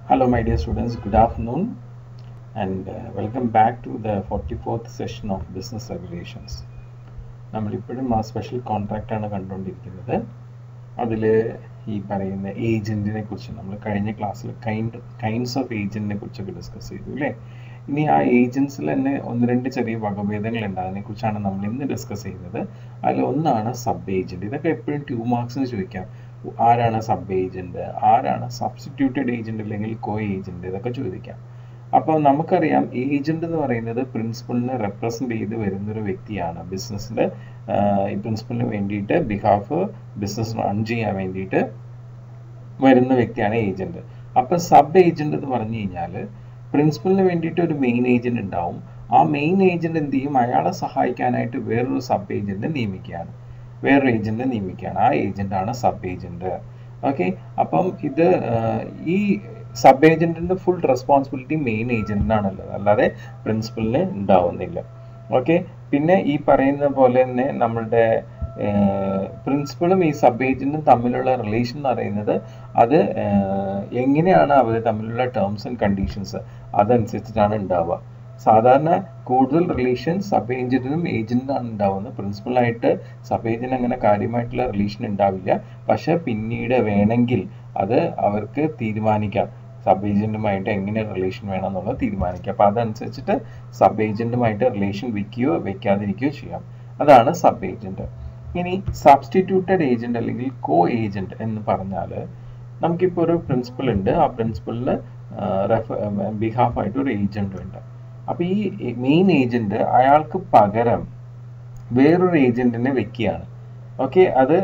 Hello, my dear students. Good afternoon, and uh, welcome back to the 44th session of Business Regulations. നമ്മളിപ്പോഴും ആ special contract ആണ് കണ്ടുകൊണ്ടിരിക്കുന്നത് അതിൽ ഈ പറയുന്ന ഏജന്റിനെ കുറിച്ച് നമ്മൾ കഴിഞ്ഞ ക്ലാസ്സിൽ കൈൻഡ് കൈൻഡ്സ് ഓഫ് ഏജന്റിനെ കുറിച്ചൊക്കെ ഡിസ്കസ് ചെയ്തു അല്ലേ ഇനി ആ ഏജൻസിൽ തന്നെ ഒന്ന് രണ്ട് ചെറിയ വകഭേദങ്ങളുണ്ട് അതിനെക്കുറിച്ചാണ് നമ്മൾ ഇന്ന് ഡിസ്കസ് ചെയ്യുന്നത് അതിൽ ഒന്നാണ് സബ് ഏജന്റ് ഇതൊക്കെ എപ്പോഴും ടു മാർക്സിന് ചോദിക്കാം ആരാണ് സബ് ഏജന്റ് ആരാണ് സബ്സ്റ്റിറ്റ്യൂട്ടഡ് ഏജന്റ് അല്ലെങ്കിൽ കോ ഏജന്റ് ഇതൊക്കെ ചോദിക്കാം അപ്പോൾ നമുക്കറിയാം ഏജന്റ് എന്ന് പറയുന്നത് പ്രിൻസിപ്പളിനെ റെപ്രസെന്റ് ചെയ്ത് വരുന്ന ഒരു വ്യക്തിയാണ് ബിസിനസ്സിൽ ഈ പ്രിൻസിപ്പളിന് വേണ്ടിയിട്ട് ബിഹാഫ് ബിസിനസ് റൺ ചെയ്യാൻ വേണ്ടിയിട്ട് വരുന്ന വ്യക്തിയാണ് ഏജന്റ് അപ്പം സബ് ഏജന്റ് എന്ന് പറഞ്ഞു കഴിഞ്ഞാൽ പ്രിൻസിപ്പളിന് വേണ്ടിയിട്ട് ഒരു മെയിൻ ഏജന്റ് ഉണ്ടാവും ആ മെയിൻ ഏജന്റ് എന്ത് ചെയ്യും അയാളെ സഹായിക്കാനായിട്ട് വേറൊരു സബ് ഏജന്റ് നിയമിക്കുകയാണ് വേറൊരു ഏജന്റ് നിയമിക്കുകയാണ് ആ ഏജന്റ് ആണ് സബ് ഏജന്റ് ഓക്കെ അപ്പം ഇത് ഈ സബ് ഏജന്റിന്റെ ഫുൾ റെസ്പോൺസിബിലിറ്റി മെയിൻ ഏജന്റിനാണുള്ളത് അല്ലാതെ പ്രിൻസിപ്പലിന് ഉണ്ടാവുന്നില്ല ഓക്കെ പിന്നെ ഈ പറയുന്ന പോലെ തന്നെ നമ്മളുടെ പ്രിൻസിപ്പളും ഈ സബ് ഏജന്റും തമ്മിലുള്ള റിലേഷൻ എന്ന് പറയുന്നത് അത് എങ്ങനെയാണ് അവർ തമ്മിലുള്ള ടേംസ് ആൻഡ് കണ്ടീഷൻസ് അതനുസരിച്ചിട്ടാണ് ഉണ്ടാവുക സാധാരണ കൂടുതൽ റിലേഷൻ സബ് ഏജന്റിനും ഏജന്റിനാണ് ഉണ്ടാവുന്നത് പ്രിൻസിപ്പളായിട്ട് സബ് ഏജന്റ് അങ്ങനെ കാര്യമായിട്ടുള്ള റിലേഷൻ ഉണ്ടാവില്ല പക്ഷെ പിന്നീട് വേണമെങ്കിൽ അത് അവർക്ക് തീരുമാനിക്കാം സബ് ഏജന്റുമായിട്ട് എങ്ങനെ റിലേഷൻ വേണം എന്നുള്ളത് തീരുമാനിക്കാം അപ്പോൾ അതനുസരിച്ചിട്ട് സബ് ഏജന്റുമായിട്ട് റിലേഷൻ വെക്കുകയോ വെക്കാതിരിക്കുകയോ ചെയ്യാം അതാണ് സബ് ഏജന്റ് ഇനി സബ്സ്റ്റിറ്റ്യൂട്ടഡ് ഏജന്റ് അല്ലെങ്കിൽ കോ ഏജന്റ് എന്ന് പറഞ്ഞാൽ നമുക്കിപ്പോൾ ഒരു പ്രിൻസിപ്പൽ ഉണ്ട് ആ പ്രിൻസിപ്പളിന് ബിഹാഫായിട്ട് ഒരു ഏജന്റ് ഉണ്ട് അപ്പൊ ഈ മെയിൻ ഏജന്റ് അയാൾക്ക് പകരം വേറൊരു ഏജന്റിനെ വെക്കുകയാണ് ഓക്കെ അത്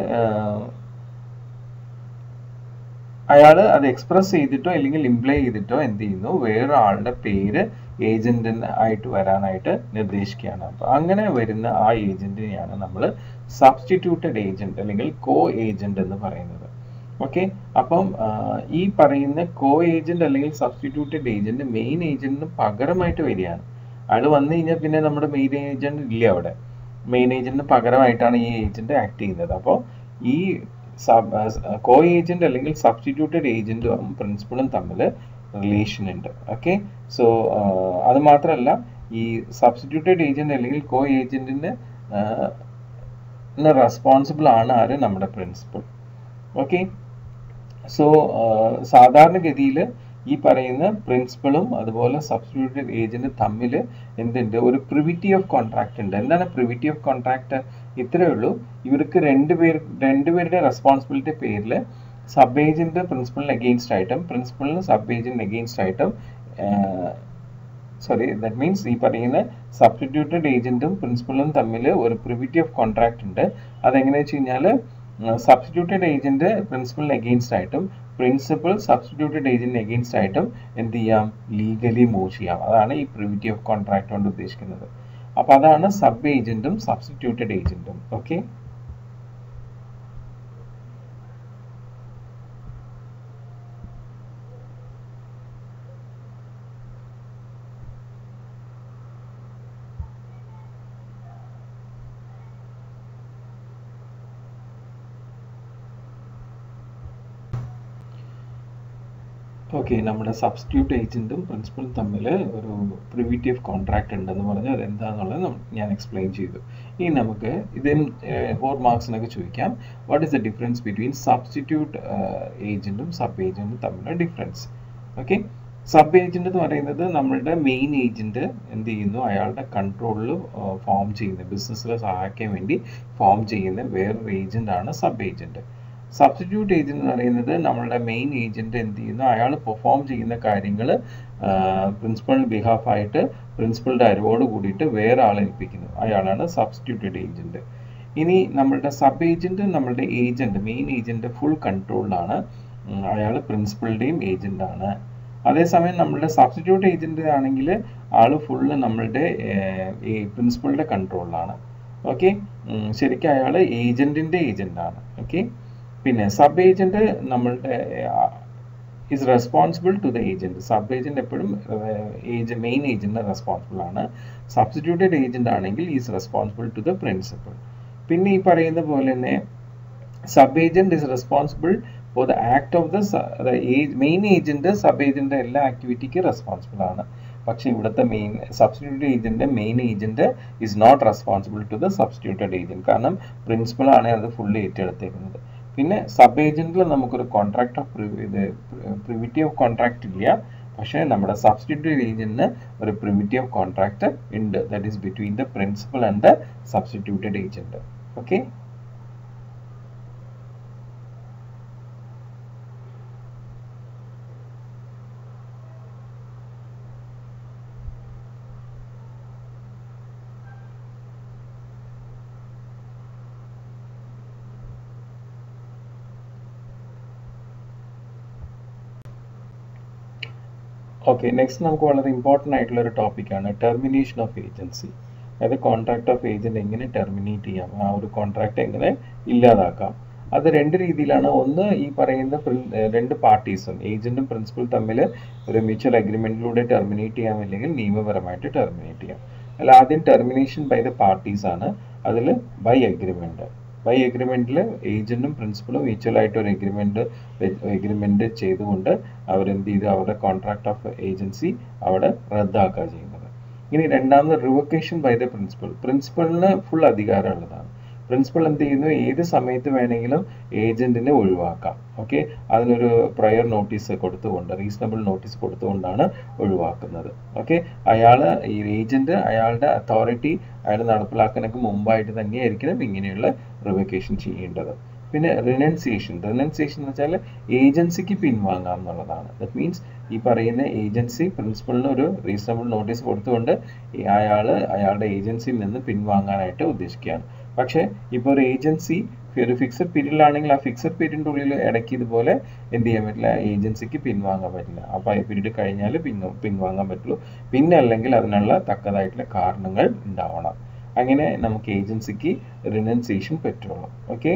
അയാൾ അത് എക്സ്പ്രസ് ചെയ്തിട്ടോ അല്ലെങ്കിൽ ഇംപ്ലൈ ചെയ്തിട്ടോ എന്ത് ചെയ്യുന്നു വേറെ ആളുടെ പേര് ഏജന്റിന് ആയിട്ട് വരാനായിട്ട് നിർദ്ദേശിക്കുകയാണ് അപ്പൊ അങ്ങനെ വരുന്ന ആ ഏജന്റിനെയാണ് നമ്മൾ സബ്സ്റ്റിറ്റ്യൂട്ടഡ് ഏജന്റ് അല്ലെങ്കിൽ കോ ഏജന്റ് എന്ന് പറയുന്നത് ഓക്കെ അപ്പം ഈ പറയുന്ന കോ ഏജന്റ് അല്ലെങ്കിൽ സബ്സ്റ്റിറ്റ്യൂട്ടഡ് ഏജന്റ് മെയിൻ ഏജന്റിന് പകരമായിട്ട് വരികയാണ് അയാൾ വന്നു കഴിഞ്ഞാൽ പിന്നെ നമ്മുടെ മെയിൻ ഏജന്റ് ഇല്ല അവിടെ മെയിൻ ഏജന്റിന് പകരമായിട്ടാണ് ഈ ഏജന്റ് ആക്ട് ചെയ്യുന്നത് അപ്പോൾ ഈ കോ ഏജന്റ് അല്ലെങ്കിൽ സബ്സ്റ്റിറ്റ്യൂട്ടഡ് ഏജന്റും പ്രിൻസിപ്പളും തമ്മിൽ റിലേഷൻ ഉണ്ട് ഓക്കെ സോ അത് മാത്രമല്ല ഈ സബ്സ്റ്റിറ്റ്യൂട്ടഡ് ഏജന്റ് അല്ലെങ്കിൽ കോ ഏജന്റിന് റെസ്പോൺസിബിൾ ആണ് ആര് നമ്മുടെ പ്രിൻസിപ്പൾ ഓക്കെ സോ സാധാരണഗതിയിൽ ഈ പറയുന്ന പ്രിൻസിപ്പളും അതുപോലെ സബ്സ്റ്റിറ്റ്യൂട്ടഡ് ഏജന്റും തമ്മിൽ എന്തുണ്ട് ഒരു പ്രിവിറ്റി ഓഫ് കോൺട്രാക്ട് ഉണ്ട് എന്താണ് പ്രിവിറ്റി ഓഫ് കോൺട്രാക്ട് ഇത്രയേ ഉള്ളൂ ഇവർക്ക് രണ്ടുപേർ രണ്ടുപേരുടെ റെസ്പോൺസിബിലിറ്റി പേരിൽ സബ് ഏജന്റ് പ്രിൻസിപ്പളിന് അഗെയിൻസ്റ്റ് ആയിട്ടും പ്രിൻസിപ്പളിന് സബ് ഏജന്റ് അഗെയിൻസ്റ്റ് ആയിട്ടും സോറി ദാറ്റ് മീൻസ് ഈ പറയുന്ന സബ്സ്റ്റിറ്റ്യൂട്ടഡ് ഏജന്റും പ്രിൻസിപ്പളും തമ്മിൽ ഒരു പ്രിവിറ്റി ഓഫ് കോൺട്രാക്ട് ഉണ്ട് അതെങ്ങനെയാ വെച്ച് കഴിഞ്ഞാൽ സബ്സ്റ്റിറ്റ്യൂട്ടഡ് ഏജന്റ് പ്രിൻസിപ്പളിന് അഗെയിൻസ്റ്റ് ആയിട്ടും പ്രിൻസിപ്പൽ സബ്സ്റ്റിറ്റ്യൂട്ടഡ് ഏജന്റിന് അഗെയിൻസ്റ്റ് ആയിട്ടും എന്ത് ചെയ്യാം ലീഗലി മൂവ് ചെയ്യാം അതാണ് ഈ പ്രിവിറ്റി ഓഫ് കോൺട്രാക്ട് കൊണ്ട് ഉദ്ദേശിക്കുന്നത് അപ്പൊ അതാണ് സബ് ഏജന്റും സബ്സ്റ്റിറ്റ്യൂട്ടഡ് ഏജന്റും ഓക്കെ ഓക്കെ നമ്മുടെ സബ്സ്റ്റിറ്റ്യൂട്ട് ഏജന്റും പ്രിൻസിപ്പളും തമ്മിൽ ഒരു പ്രിവിറ്റി ഓഫ് കോൺട്രാക്ട് ഉണ്ടെന്ന് പറഞ്ഞാൽ അതെന്താണെന്നുള്ളത് ഞാൻ എക്സ്പ്ലെയിൻ ചെയ്തു ഇനി നമുക്ക് ഇതിൽ ഫോർ മാർക്സിനൊക്കെ ചോദിക്കാം what is the difference between substitute ഏജന്റും സബ് ഏജന്റും തമ്മിലുള്ള ഡിഫറൻസ് ഓക്കെ സബ് ഏജന്റ് എന്ന് പറയുന്നത് നമ്മളുടെ മെയിൻ ഏജന്റ് എന്ത് ചെയ്യുന്നു അയാളുടെ കൺട്രോളിൽ ഫോം ചെയ്യുന്ന ബിസിനസ്സിൽ സഹായിക്കാൻ വേണ്ടി ഫോം ചെയ്യുന്ന വേറൊരു ഏജന്റ് ആണ് സബ് ഏജന്റ് സബ്സ്റ്റിറ്റ്യൂട്ട് ഏജന്റ് എന്ന് പറയുന്നത് നമ്മളുടെ മെയിൻ ഏജന്റ് എന്ത് ചെയ്യുന്നു അയാൾ പെർഫോം ചെയ്യുന്ന കാര്യങ്ങൾ പ്രിൻസിപ്പളിന് ബിഹാഫായിട്ട് പ്രിൻസിപ്പളുടെ അറിവോട് കൂടിയിട്ട് വേറെ ആളെ ഏൽപ്പിക്കുന്നു അയാളാണ് സബ്സ്റ്റിറ്റ്യൂട്ടഡ് ഏജന്റ് ഇനി നമ്മളുടെ സബ് ഏജന്റ് നമ്മളുടെ ഏജന്റ് മെയിൻ ഏജന്റ് ഫുൾ കൺട്രോളിലാണ് അയാൾ പ്രിൻസിപ്പളുടെയും ഏജന്റ് ആണ് അതേസമയം നമ്മളുടെ സബ്സ്റ്റിറ്റ്യൂട്ട് ഏജന്റ് ആണെങ്കിൽ ആള് ഫുള്ള് നമ്മളുടെ പ്രിൻസിപ്പളുടെ കൺട്രോളിലാണ് ഓക്കെ ശരിക്കും അയാൾ ഏജന്റിന്റെ ഏജന്റ് ആണ് ഓക്കെ പിന്നെ സബ് ഏജന്റ് നമ്മളുടെ is responsible to the agent sub agent എപ്പോഴും ഏജ് മെയിൻ ഏജന്റിന് റെസ്പോൺസിബിൾ ആണ് സബ്സ്റ്റിറ്റ്യൂട്ടഡ് ഏജന്റ് ആണെങ്കിൽ is responsible to the principal പിന്നെ ഈ പറയുന്ന പോലെ തന്നെ സബ് ഏജന്റ് ഇസ് റെസ്പോൺസിബിൾ അപ്പോൾ the act of the main agent sub agent എല്ലാ ആക്ടിവിറ്റിക്ക് റെസ്പോൺസിബിൾ ആണ് പക്ഷെ ഇവിടുത്തെ main substitute agent main agent is not responsible to the substituted agent കാരണം പ്രിൻസിപ്പൾ ആണ് അത് ഫുള്ളി ഏറ്റെടുത്തേക്കുന്നത് പിന്നെ സബ് ഏജന്റിൽ നമുക്കൊരു കോൺട്രാക്ട് ഓഫ് ഇത് പ്രിവിറ്റി ഓഫ് കോൺട്രാക്ട് ഇല്ല പക്ഷേ നമ്മുടെ സബ്സ്റ്റിറ്റ്യൂട്ട് ഏജന്റിന് ഒരു പ്രിവിറ്റി ഓഫ് കോൺട്രാക്ട് ഉണ്ട് that is between the principal and the substituted agent okay okay next നമുക്ക് വളരെ ഇമ്പോർട്ടൻ്റ് ആയിട്ടുള്ള ഒരു ടോപ്പിക്കാണ് ടെർമിനേഷൻ ഓഫ് ഏജൻസി അതായത് കോൺട്രാക്ട് ഓഫ് ഏജന്റ് എങ്ങനെ ടെർമിനേറ്റ് ചെയ്യാം ആ ഒരു കോൺട്രാക്ട് എങ്ങനെ ഇല്ലാതാക്കാം അത് രണ്ട് രീതിയിലാണ് ഒന്ന് ഈ പറയുന്ന രണ്ട് പാർട്ടീസും ഏജന്റും പ്രിൻസിപ്പൽ തമ്മിൽ ഒരു മ്യൂച്വൽ അഗ്രിമെന്റിലൂടെ ടെർമിനേറ്റ് ചെയ്യാം അല്ലെങ്കിൽ നിയമപരമായിട്ട് ടെർമിനേറ്റ് ചെയ്യാം അല്ല ആദ്യം ടെർമിനേഷൻ ബൈ ദ പാർട്ടീസ് ആണ് അതിൽ ബൈ അഗ്രിമെന്റ് ബൈ എഗ്രിമെന്റിൽ ഏജന്റും പ്രിൻസിപ്പളും മ്യൂച്വൽ ആയിട്ട് ഒരു എഗ്രിമെന്റ് എഗ്രിമെന്റ് ചെയ്തുകൊണ്ട് അവരെന്ത് ചെയ്തു അവരുടെ കോൺട്രാക്ട് ഓഫ് ഏജൻസി അവിടെ റദ്ദാക്കുക ചെയ്യുന്നത് ഇനി രണ്ടാമത് റിവൊക്കേഷൻ ബൈ ദ പ്രിൻസിപ്പൽ പ്രിൻസിപ്പളിന് ഫുൾ അധികാരമുള്ളതാണ് പ്രിൻസിപ്പൾ എന്ത് ചെയ്യുന്നു ഏത് സമയത്ത് വേണമെങ്കിലും ഏജന്റിനെ ഒഴിവാക്കാം ഓക്കെ അതിനൊരു പ്രയർ നോട്ടീസ് കൊടുത്തുകൊണ്ട് റീസണബിൾ നോട്ടീസ് കൊടുത്തുകൊണ്ടാണ് ഒഴിവാക്കുന്നത് ഓക്കെ അയാൾ ഈ ഏജന്റ് അയാളുടെ അതോറിറ്റി അയാൾ നടപ്പിലാക്കാനൊക്കെ മുമ്പായിട്ട് തന്നെയായിരിക്കണം ഇങ്ങനെയുള്ള റിവക്കേഷൻ ചെയ്യേണ്ടത് പിന്നെ റിനൗൺസിയേഷൻ റിനൗൺസിയേഷൻ എന്ന് വെച്ചാൽ ഏജൻസിക്ക് പിൻവാങ്ങാം എന്നുള്ളതാണ് ദറ്റ് മീൻസ് ഈ പറയുന്ന ഏജൻസി പ്രിൻസിപ്പളിന് ഒരു റീസണബിൾ നോട്ടീസ് കൊടുത്തുകൊണ്ട് അയാൾ അയാളുടെ ഏജൻസിയിൽ നിന്ന് പിൻവാങ്ങാനായിട്ട് ഉദ്ദേശിക്കുകയാണ് പക്ഷേ ഇപ്പോൾ ഒരു ഏജൻസി ഒരു ഫിക്സഡ് പീരീഡിലാണെങ്കിൽ ആ ഫിക്സഡ് പീരീഡിൻ്റെ ഉള്ളിൽ ഇടയ്ക്ക് ഇതുപോലെ എന്ത് ചെയ്യാൻ പറ്റില്ല ഏജൻസിക്ക് പിൻവാങ്ങാൻ പറ്റില്ല അപ്പോൾ ആ പീരീഡ് കഴിഞ്ഞാൽ പിൻ പിൻവാങ്ങാൻ പറ്റുള്ളൂ പിന്നെ അല്ലെങ്കിൽ അതിനുള്ള തക്കതായിട്ടുള്ള കാരണങ്ങൾ ഉണ്ടാവണം അങ്ങനെ നമുക്ക് ഏജൻസിക്ക് റിനൗൺസിയേഷൻ പറ്റുള്ളൂ ഓക്കെ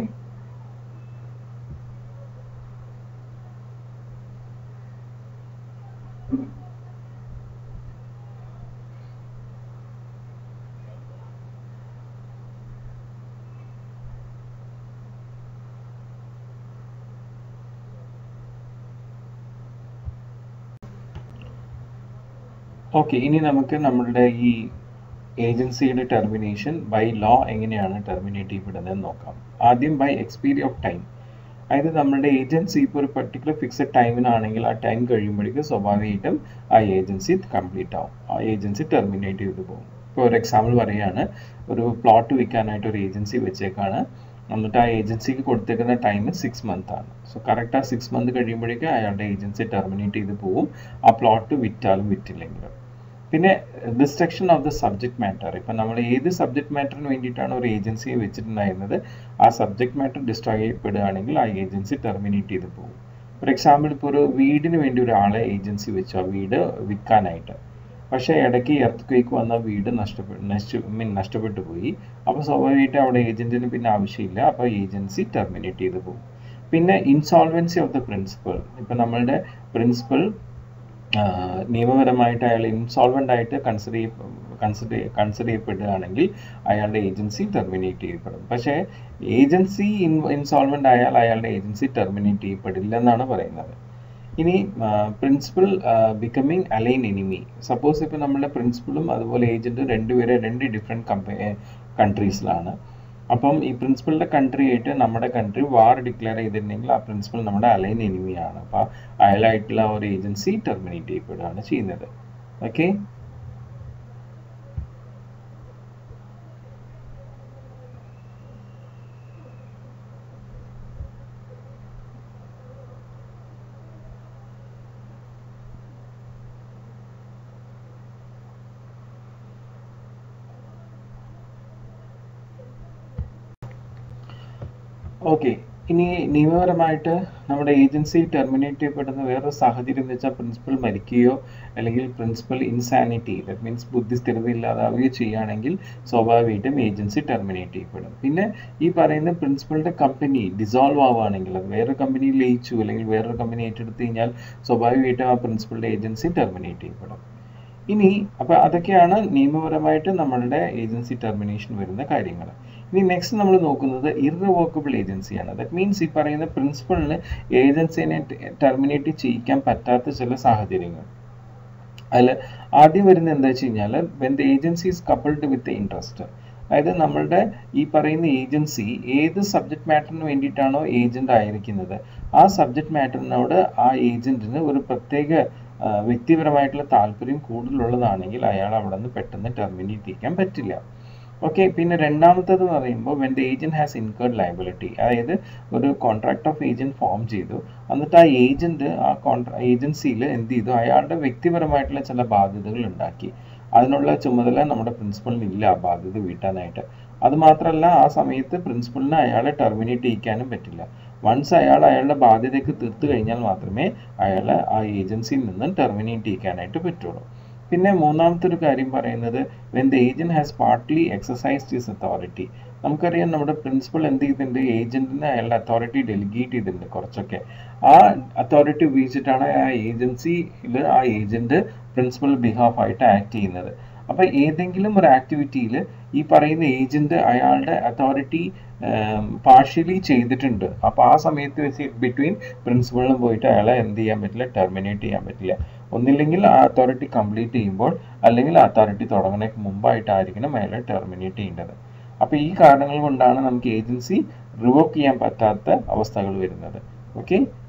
ഓക്കെ ഇനി നമുക്ക് നമ്മളുടെ ഈ ഏജൻസിയുടെ ടെർമിനേഷൻ ബൈ ലോ എങ്ങനെയാണ് ടെർമിനേറ്റ് ചെയ്യപ്പെടുന്നത് നോക്കാം ആദ്യം ബൈ എക്സ്പീരി ഓഫ് ടൈം അതായത് നമ്മുടെ ഏജൻസി ഇപ്പോൾ ഒരു പെർട്ടിക്കുലർ ഫിക്സഡ് ടൈമിനാണെങ്കിൽ ആ ടൈം കഴിയുമ്പോഴേക്കും സ്വാഭാവികമായിട്ടും ആ ഏജൻസി കംപ്ലീറ്റ് ആവും ആ ഏജൻസി ടെർമിനേറ്റ് ചെയ്തു പോകും ഇപ്പോൾ ഒരു എക്സാമ്പിൾ പറയുകയാണ് ഒരു പ്ലോട്ട് വിൽക്കാനായിട്ട് ഒരു ഏജൻസി വെച്ചേക്കാണ് എന്നിട്ട് ആ ഏജൻസിക്ക് കൊടുത്തേക്കുന്ന ടൈം സിക്സ് മന്ത് ആണ് സോ കറക്റ്റ് ആ സിക്സ് മന്ത് കഴിയുമ്പോഴേക്കും അയാളുടെ ഏജൻസി ടെർമിനേറ്റ് ചെയ്ത് പോവും ആ പ്ലോട്ട് വിറ്റാലും വിറ്റില്ലെങ്കിലും പിന്നെ destruction of the subject matter ഇപ്പം നമ്മൾ ഏത് സബ്ജക്ട് മാറ്ററിന് വേണ്ടിയിട്ടാണ് ഒരു ഏജൻസിയെ വെച്ചിട്ടുണ്ടായിരുന്നത് ആ സബ്ജക്ട് മാറ്റർ ഡിസ്ട്രോയ് ചെയ്യപ്പെടുകയാണെങ്കിൽ ആ ഏജൻസി ടെർമിനേറ്റ് ചെയ്ത് പോകും ഫോർ എക്സാമ്പിൾ ഇപ്പോൾ ഒരു വീടിന് വേണ്ടി ഒരാളെ ഏജൻസി വെച്ചു ആ വീട് വിൽക്കാനായിട്ട് പക്ഷേ ഇടയ്ക്ക് എർത്ത് ക്വേക്ക് വന്ന വീട് നഷ്ടപ്പെട്ടു നശിച്ചു മീൻ നഷ്ടപ്പെട്ടു പോയി അപ്പോൾ സ്വാഭാവികമായിട്ട് അവിടെ ഏജന്റിന് പിന്നെ ആവശ്യമില്ല അപ്പോൾ ഏജൻസി ടെർമിനേറ്റ് ചെയ്ത് പോകും പിന്നെ ഇൻസോൾവൻസി ഓഫ് ദ പ്രിൻസിപ്പൽ ഇപ്പം നമ്മളുടെ പ്രിൻസിപ്പൽ നിയമപരമായിട്ട് അയാൾ ഇൻസോൾവൻ്റ് ആയിട്ട് കൺസിഡർ കൺസിഡർ കൺസിഡർ ചെയ്യപ്പെടുകയാണെങ്കിൽ അയാളുടെ ഏജൻസി ടെർമിനേറ്റ് ചെയ്യപ്പെടും പക്ഷേ ഏജൻസി ഇൻ ഇൻസോൾവൻ്റ് ആയാൽ അയാളുടെ ഏജൻസി ടെർമിനേറ്റ് ചെയ്യപ്പെടില്ല എന്നാണ് പറയുന്നത് ഇനി principal becoming alien enemy suppose ഇപ്പോൾ നമ്മുടെ പ്രിൻസിപ്പളും അതുപോലെ ഏജൻറ്റും രണ്ടുപേരെ രണ്ട് ഡിഫറെൻറ്റ് കമ്പ കൺട്രീസിലാണ് അപ്പം ഈ പ്രിൻസിപ്പളിൻ്റെ കൺട്രി ആയിട്ട് നമ്മുടെ കൺട്രി വാർ ഡിക്ലെയർ ചെയ്തിട്ടുണ്ടെങ്കിൽ ആ പ്രിൻസിപ്പൽ നമ്മുടെ അലൈൻ എനിമിയാണ് അപ്പോൾ അയാളായിട്ടുള്ള ഒരു ഏജൻസി ടെർമിനേറ്റ് ചെയ്യപ്പെടുകയാണ് ചെയ്യുന്നത് ഓക്കെ ഓക്കെ ഇനി നിയമപരമായിട്ട് നമ്മുടെ ഏജൻസി ടെർമിനേറ്റ് ചെയ്യപ്പെടുന്ന വേറൊരു സാഹചര്യം എന്ന് വെച്ചാൽ പ്രിൻസിപ്പൽ മരിക്കുകയോ അല്ലെങ്കിൽ പ്രിൻസിപ്പൽ ഇൻസാനിറ്റി ദറ്റ് മീൻസ് ബുദ്ധി സ്ഥിരത ഇല്ലാതാവുകയോ ചെയ്യുകയാണെങ്കിൽ സ്വാഭാവികമായിട്ടും ഏജൻസി ടെർമിനേറ്റ് ചെയ്യപ്പെടും പിന്നെ ഈ പറയുന്ന പ്രിൻസിപ്പളുടെ കമ്പനി ഡിസോൾവ് ആവുകയാണെങ്കിൽ അത് വേറൊരു കമ്പനി ലയിച്ചു അല്ലെങ്കിൽ വേറൊരു കമ്പനി ഏറ്റെടുത്ത് കഴിഞ്ഞാൽ സ്വാഭാവികമായിട്ടും ആ പ്രിൻസിപ്പളുടെ ഏജൻസി ടെർമിനേറ്റ് ചെയ്യപ്പെടും ഇനി അപ്പോൾ അതൊക്കെയാണ് നിയമപരമായിട്ട് നമ്മളുടെ ഏജൻസി ടെർമിനേഷൻ വരുന്ന കാര്യങ്ങൾ ഇനി നെക്സ്റ്റ് നമ്മൾ നോക്കുന്നത് ഇറവോക്കബിൾ ഏജൻസിയാണ് ദറ്റ് മീൻസ് ഈ പറയുന്ന പ്രിൻസിപ്പളിന് ഏജൻസിനെ ടെർമിനേറ്റ് ചെയ്യിക്കാൻ പറ്റാത്ത ചില സാഹചര്യങ്ങൾ അതിൽ ആദ്യം വരുന്നത് എന്താ വെച്ച് കഴിഞ്ഞാൽ when the agency is coupled with interest അതായത് നമ്മളുടെ ഈ പറയുന്ന ഏജൻസി ഏത് സബ്ജക്ട് മാറ്ററിന് വേണ്ടിയിട്ടാണോ ഏജന്റ് ആയിരിക്കുന്നത് ആ സബ്ജക്ട് മാറ്ററിനോട് ആ ഏജന്റിന് ഒരു പ്രത്യേക വ്യക്തിപരമായിട്ടുള്ള താല്പര്യം കൂടുതലുള്ളതാണെങ്കിൽ അയാൾ അവിടെ നിന്ന് പെട്ടെന്ന് ടെർമിനേറ്റ് ചെയ്യാൻ പറ്റില്ല ഓക്കെ പിന്നെ രണ്ടാമത്തേത് എന്ന് പറയുമ്പോൾ when the agent has incurred liability അതായത് ഒരു കോൺട്രാക്ട് ഓഫ് ഏജന്റ് ഫോം ചെയ്തു എന്നിട്ട് ആ ഏജന്റ് ആ കോൺട്രാ ഏജൻസിയിൽ എന്ത് ചെയ്തു അയാളുടെ വ്യക്തിപരമായിട്ടുള്ള ചില ബാധ്യതകൾ ഉണ്ടാക്കി അതിനുള്ള ചുമതല നമ്മുടെ പ്രിൻസിപ്പളിന് ഇല്ല ആ ബാധ്യത വീട്ടാനായിട്ട് അത് മാത്രമല്ല ആ സമയത്ത് പ്രിൻസിപ്പളിന് അയാളെ ടെർമിനേറ്റ് ചെയ്യിക്കാനും പറ്റില്ല വൺസ് അയാൾ അയാളുടെ ബാധ്യതയ്ക്ക് തീർത്തു കഴിഞ്ഞാൽ മാത്രമേ അയാളെ ആ ഏജൻസിയിൽ നിന്ന് ടെർമിനേറ്റ് ചെയ്യിക്കാനായിട്ട് പറ്റുള്ളൂ പിന്നെ മൂന്നാമത്തെ ഒരു കാര്യം പറയുന്നത് when the agent has partly exercised his authority നമുക്കറിയാം നമ്മുടെ പ്രിൻസിപ്പൾ എന്ത് ചെയ്തിട്ടുണ്ട് ഏജന്റിന് അയാളുടെ അതോറിറ്റി ഡെലിഗേറ്റ് ചെയ്തിട്ടുണ്ട് കുറച്ചൊക്കെ ആ അതോറിറ്റി ഉപയോഗിച്ചിട്ടാണ് ആ ഏജൻസിയിൽ ആ ഏജന്റ് പ്രിൻസിപ്പൽ ബിഹാഫ് ആയിട്ട് ആക്ട് ചെയ്യുന്നത് അപ്പൊ ഏതെങ്കിലും ഒരു ആക്ടിവിറ്റിയിൽ ഈ പറയുന്ന ഏജന്റ് അയാളുടെ അതോറിറ്റി പാർഷ്യലി ചെയ്തിട്ടുണ്ട് അപ്പൊ ആ സമയത്ത് വെച്ച് ബിറ്റ്വീൻ പ്രിൻസിപ്പളിനും പോയിട്ട് അയാളെ എന്ത് ചെയ്യാൻ പറ്റില്ല ടെർമിനേറ്റ് ചെയ്യാൻ പറ്റില്ല ഒന്നില്ലെങ്കിൽ ആ അതോറിറ്റി കംപ്ലീറ്റ് ചെയ്യുമ്പോൾ അല്ലെങ്കിൽ ആ അതോറിറ്റി തുടങ്ങുന്നതിന് മുമ്പായിട്ടായിരിക്കണം അയാളെ ടെർമിനേറ്റ് ചെയ്യേണ്ടത് അപ്പൊ ഈ കാരണങ്ങൾ കൊണ്ടാണ് നമുക്ക് ഏജൻസി റിവോക്ക് ചെയ്യാൻ പറ്റാത്ത അവസ്ഥകൾ വരുന്നത് ഓക്കെ